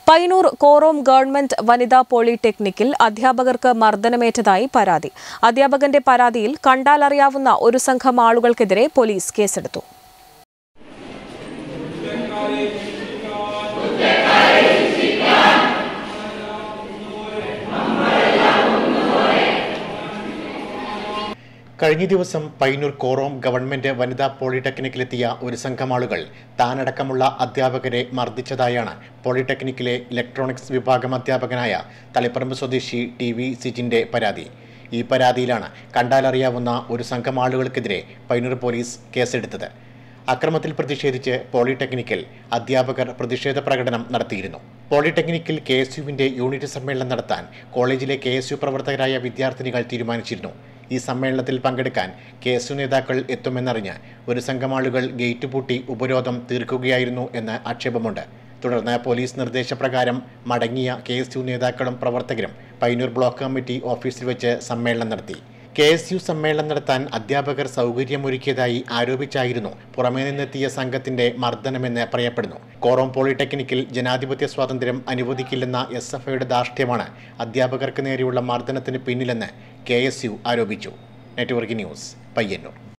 Payyanur Korom government വനിതാ പോളിടെക്നിക്കിൽ അധ്യാപകർക്ക് മർദ്ദനമേറ്റതായി പരാതി അധ്യാപകന്റെ പരാതിയിൽ കണ്ടാലറിയാവുന്ന ഒരു സംഘം ആളുകൾക്കെതിരെ പോലീസ് കേസെടുത്തു കഴിഞ്ഞ ദിവസം പയ്യന്നൂർ കോറോം ഗവൺമെന്റ് വനിതാ പോളിടെക്നിക്കിലെത്തിയ ഒരു സംഘം ആളുകൾ താനടക്കമുള്ള അധ്യാപകരെ മർദ്ദിച്ചതായാണ് പോളിടെക്നിക്കിലെ ഇലക്ട്രോണിക്സ് വിഭാഗം അധ്യാപകനായ തളിപ്പറമ്പ് സ്വദേശി ടി വി സിജിന്റെ പരാതി ഈ പരാതിയിലാണ് കണ്ടാലറിയാവുന്ന ഒരു സംഘം ആളുകൾക്കെതിരെ പയ്യന്നൂർ പോലീസ് കേസെടുത്തത് അക്രമത്തിൽ പ്രതിഷേധിച്ച് പോളിടെക്നിക്കിൽ അധ്യാപകർ പ്രതിഷേധ പ്രകടനം നടത്തിയിരുന്നു പോളിടെക്നിക്കിൽ കെ എസ് യുവിന്റെ യൂണിറ്റ് സമ്മേളനം നടത്താൻ കോളേജിലെ കെ എസ് യു പ്രവർത്തകരായ വിദ്യാർത്ഥിനികൾ തീരുമാനിച്ചിരുന്നു ഈ സമ്മേളനത്തിൽ പങ്കെടുക്കാൻ കെ എസ് യു നേതാക്കൾ എത്തുമെന്നറിഞ്ഞ് ഒരു സംഘം ആളുകൾ ഗേറ്റ് പൂട്ടി ഉപരോധം തീർക്കുകയായിരുന്നു എന്ന് ആക്ഷേപമുണ്ട് തുടർന്ന് പോലീസ് നിർദ്ദേശപ്രകാരം മടങ്ങിയ കെ എസ് യു നേതാക്കളും പ്രവർത്തകരും പയ്യന്നൂർ ബ്ലോക്ക് കമ്മിറ്റി ഓഫീസിൽ വെച്ച് സമ്മേളനം നടത്തി കെ എസ് യു സമ്മേളനം നടത്താൻ അധ്യാപകർ സൗകര്യമൊരുക്കിയതായി ആരോപിച്ചായിരുന്നു പുറമേ നിന്നെത്തിയ സംഘത്തിന്റെ മർദ്ദനമെന്ന് പറയപ്പെടുന്നു കോറോം പോളിടെക്നിക്കിൽ ജനാധിപത്യ സ്വാതന്ത്ര്യം അനുവദിക്കില്ലെന്ന എസ് എഫ് ഐയുടെ ധാർഷ്ട്യമാണ് അധ്യാപകർക്ക് നേരെയുള്ള മർദ്ദനത്തിന് പിന്നിലെന്ന് കെ എസ് യു ആരോപിച്ചു നെറ്റ്വർക്ക് ന്യൂസ് പയ്യന്നൂർ